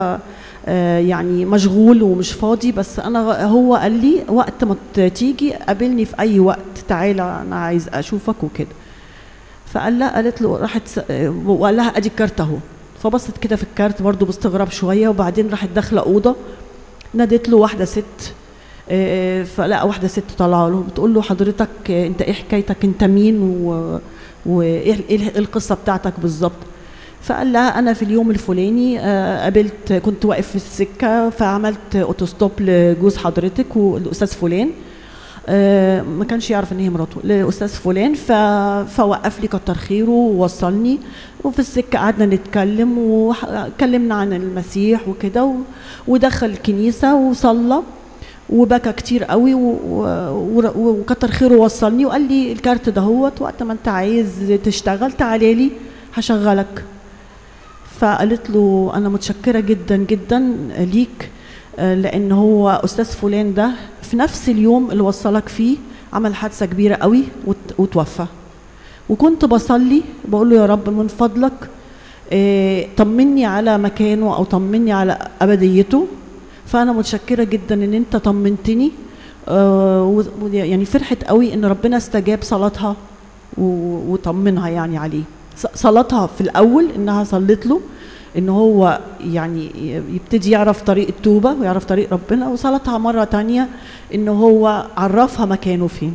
آه، يعني مشغول ومش فاضي بس انا هو قال لي وقت ما ت- تيجي قابلني في اي وقت تعالى انا عايز اشوفك وكده فقال لها قالت له راحت س- آه، وقال لها ادي الكارت اهو فبصت كده في الكارت برضه باستغراب شويه وبعدين راحت داخله اوضه نادت له واحده ست آه، فلقى واحده ست طالعه له بتقول له حضرتك آه، انت ايه حكايتك انت مين و- وايه إيه القصه بتاعتك بالظبط فقال لها انا في اليوم الفلاني آه، قابلت كنت واقف في السكه فعملت اوتوستوب لجوز حضرتك والاستاذ فلان آه، ما كانش يعرف ان هي مراته لاستاذ فلان ف... فوقف لي كتر خيره ووصلني وفي السكه قعدنا نتكلم واتكلمنا عن المسيح وكده و... ودخل الكنيسه وصلى وبكى كتير قوي و... و... و... وكتر خيره وصلني وقال لي الكارت دهوت وقت ما انت عايز تشتغل تعالى لي هشغلك فقالت له انا متشكره جدا جدا ليك آه، لان هو استاذ فلان ده في نفس اليوم اللي وصلك فيه عمل حادثه كبيره قوي وت- وتوفى وكنت بصلي بقول له يا رب من فضلك آه، طمني على مكانه او طمني على ابديته فانا متشكره جدا ان انت طمنتني آه، و- و- يعني فرحت قوي ان ربنا استجاب صلاتها و- وطمنها يعني عليه ص- صلاتها في الاول انها صلت له ان هو يعني ي- يبتدي يعرف طريق التوبه ويعرف طريق ربنا وصلاتها مره تانية ان هو عرفها مكانه فين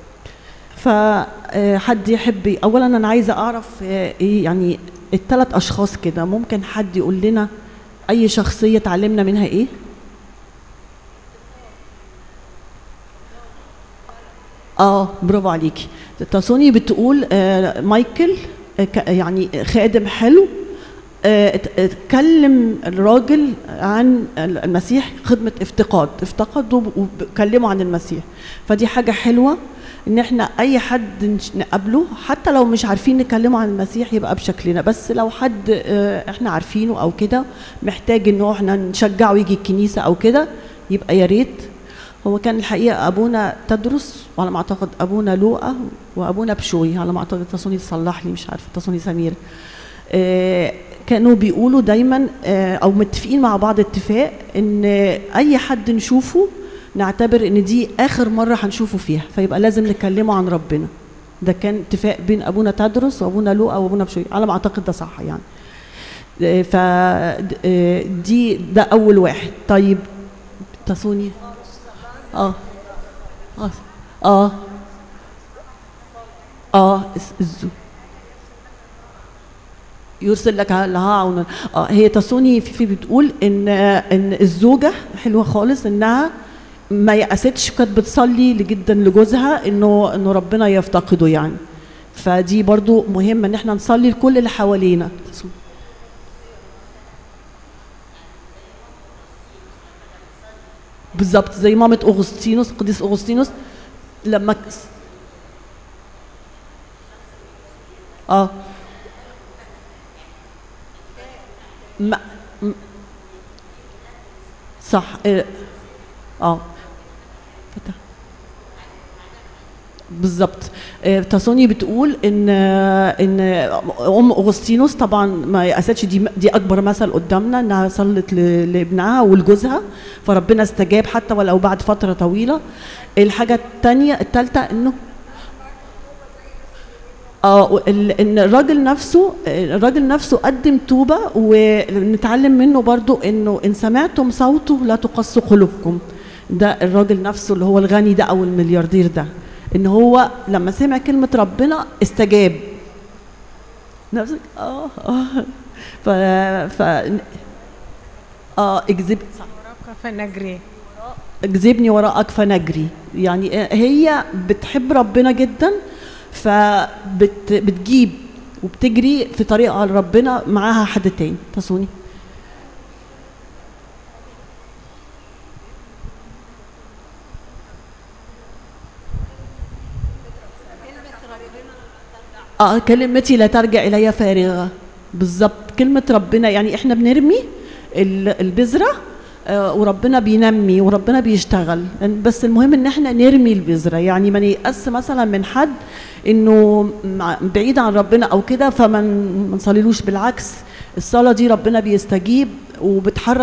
فحد يحب اولا انا عايزه اعرف آه، ايه يعني الثلاث اشخاص كده ممكن حد يقول لنا اي شخصيه اتعلمنا منها ايه اه برافو عليكي تاسوني بتقول آه مايكل آه ك- يعني خادم حلو آه، ات- اتكلم الراجل عن المسيح خدمة افتقاد افتقدوا وكلموا عن المسيح فدي حاجة حلوة ان احنا اي حد نش- نقابله حتى لو مش عارفين نكلمه عن المسيح يبقى بشكلنا بس لو حد آه، احنا عارفينه او كده محتاج انه احنا نشجعه يجي الكنيسة او كده يبقى يا ريت هو كان الحقيقة أبونا تدرس وعلى ما أعتقد أبونا لوقا وأبونا بشوي على ما أعتقد تصوني تصلح لي مش عارفة تصوني سمير آه، كانوا بيقولوا دايما آه، أو متفقين مع بعض اتفاق إن أي حد نشوفه نعتبر إن دي آخر مرة هنشوفه فيها فيبقى لازم نكلمه عن ربنا ده كان اتفاق بين أبونا تدرس وأبونا لوقا وأبونا بشوي على ما أعتقد ده صح يعني آه، ف آه، دي ده أول واحد طيب تصوني اه اه اه اه الز- الزو يرسل لك لها عونا اه هي تصوني في, في بتقول ان ان الزوجه حلوه خالص انها ما يأستش كانت بتصلي جدا لجوزها انه انه ربنا يفتقده يعني فدي برضو مهمه ان احنا نصلي لكل اللي حوالينا بالظبط زي مامة أغسطينوس قديس أغسطينوس لما ك- اه ما م- صح اه آه. فتح. بالظبط آه، تاسوني بتقول ان آه، ان ام اغسطينوس طبعا ما يأستش دي دي اكبر مثل قدامنا انها صلت ل- لابنها ولجوزها فربنا استجاب حتى ولو بعد فتره طويله الحاجه الثانيه الثالثه انه اه ال- ان الراجل نفسه الراجل نفسه قدم توبه ونتعلم منه برضو انه ان سمعتم صوته لا تقصوا قلوبكم ده الراجل نفسه اللي هو الغني ده او الملياردير ده ان هو لما سمع كلمه ربنا استجاب نفسك اه اه ف ف اه اكذب صح وراك فنجري اجذبني وراءك فنجري يعني هي بتحب ربنا جدا فبتجيب وبتجري في طريقها لربنا معاها حد تاني تصوني اه كلمتي لا ترجع الي فارغه بالظبط كلمه ربنا يعني احنا بنرمي ال- البذره آه، وربنا بينمي وربنا بيشتغل بس المهم ان احنا نرمي البذره يعني ما نيأس مثلا من حد انه مع- بعيد عن ربنا او كده فما ن- ما نصليلوش بالعكس الصلاه دي ربنا بيستجيب وبتحرك